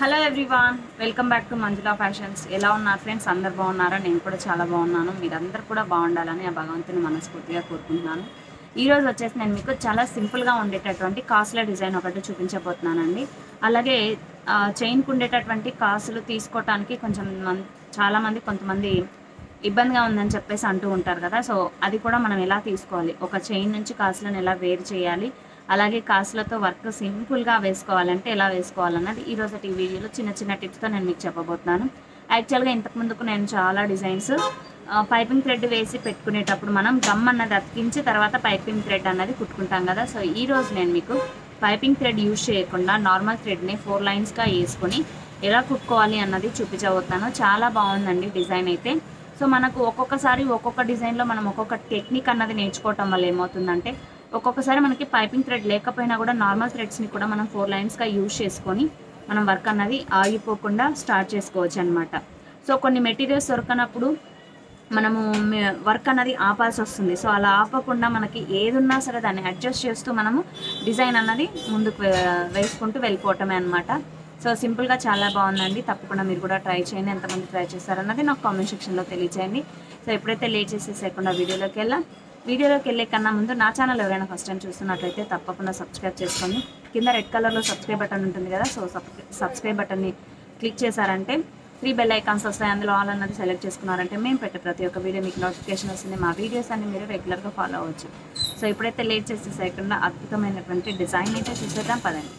hello everyone welcome back to Manjula fashions ఎలా ఉన్నారు friends అందరు బాగున్నారా నేను కూడా చాలా బాగున్నాను మీరందరూ కూడా బాగుండాలని ఆ భగవంతుని మనస్ఫూర్తిగా కోరుకుంటున్నాను ఈ రోజు వచ్చేసి నేను మీకు చాలా సింపుల్గా ఉండేటటువంటి కాసుల డిజైన్ ఒకటి చూపించబోతున్నానండి అలాగే ఆ, చైన్కి ఉండేటటువంటి కాసులు తీసుకోవటానికి కొంచెం మం చాలామంది కొంతమంది ఇబ్బందిగా ఉందని చెప్పేసి అంటూ ఉంటారు కదా సో అది కూడా మనం ఎలా తీసుకోవాలి ఒక చైన్ నుంచి కాసులను ఎలా వేరు చేయాలి అలాగే కాసులతో వర్క్ సింపుల్గా వేసుకోవాలంటే ఎలా వేసుకోవాలన్నది ఈ రోజు ఈ వీడియోలో చిన్న చిన్న టిప్స్తో నేను మీకు చెప్పబోతున్నాను యాక్చువల్గా ఇంతకు ముందుకు నేను చాలా డిజైన్స్ పైపింగ్ థ్రెడ్ వేసి పెట్టుకునేటప్పుడు మనం గమ్ అన్నది అతికించి తర్వాత పైపింగ్ థ్రెడ్ అన్నది కుట్టుకుంటాం కదా సో ఈ రోజు నేను మీకు పైపింగ్ థ్రెడ్ యూజ్ చేయకుండా నార్మల్ థ్రెడ్ని ఫోర్ లైన్స్గా వేసుకొని ఎలా కుట్టుకోవాలి అన్నది చూపించబోతున్నాను చాలా బాగుందండి డిజైన్ అయితే సో మనకు ఒక్కొక్కసారి ఒక్కొక్క డిజైన్లో మనం ఒక్కొక్క టెక్నిక్ అన్నది నేర్చుకోవటం వల్ల ఏమవుతుందంటే ఒక్కొక్కసారి మనకి పైపింగ్ థ్రెడ్ లేకపోయినా కూడా నార్మల్ థ్రెడ్స్ని కూడా మనం ఫోర్ లైన్స్గా యూజ్ చేసుకొని మనం వర్క్ అన్నది ఆగిపోకుండా స్టార్ట్ చేసుకోవచ్చు అనమాట సో కొన్ని మెటీరియల్స్ దొరకనప్పుడు మనము వర్క్ అన్నది ఆపాల్సి వస్తుంది సో అలా ఆపకుండా మనకి ఏది ఉన్నా సరే దాన్ని అడ్జస్ట్ చేస్తూ మనము డిజైన్ అన్నది ముందుకు వే- వేసుకుంటూ వెళ్ళిపోవటమే అనమాట సో సింపుల్గా చాలా బాగుందండి తప్పకుండా మీరు కూడా ట్రై చేయండి ఎంతమంది ట్రై చేస్తారన్నది నాకు కామెంట్ సెక్షన్లో తెలియచేయండి సో ఎప్పుడైతే లేట్ చేసేసేయకుండా వీడియోలోకి వెళ్ళాం వీడియోలోకి వెళ్ళే కన్నా ముందు నా ఛానల్ ఎవరైనా ఫస్ట్ టైం చూస్తున్నట్లయితే తప్పకుండా సబ్స్క్రైబ్ చేసుకోండి కింద రెడ్ కలర్లో సబ్స్క్రైబ్ బటన్ ఉంటుంది కదా సో సబ్స్క్రైబ్ బటన్ని క్లిక్ చేశారంటే త్రీ బెల్ ఐకాన్స్ వస్తాయి అందులో ఆల్ అన్నది సెలెక్ట్ చేసుకున్నారంటే మేము పెట్టే ప్రతి ఒక్క వీడియో మీకు నోటిఫికేషన్ వస్తుంది మా వీడియోస్ అన్ని మీరు రెగ్యులర్గా ఫాలో అవ్వచ్చు సో ఇప్పుడైతే లేట్ చేసేసేయకుండా అద్భుతమైనటువంటి డిజైన్ అయితే చూసేద్దాం పదండి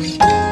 బాయ్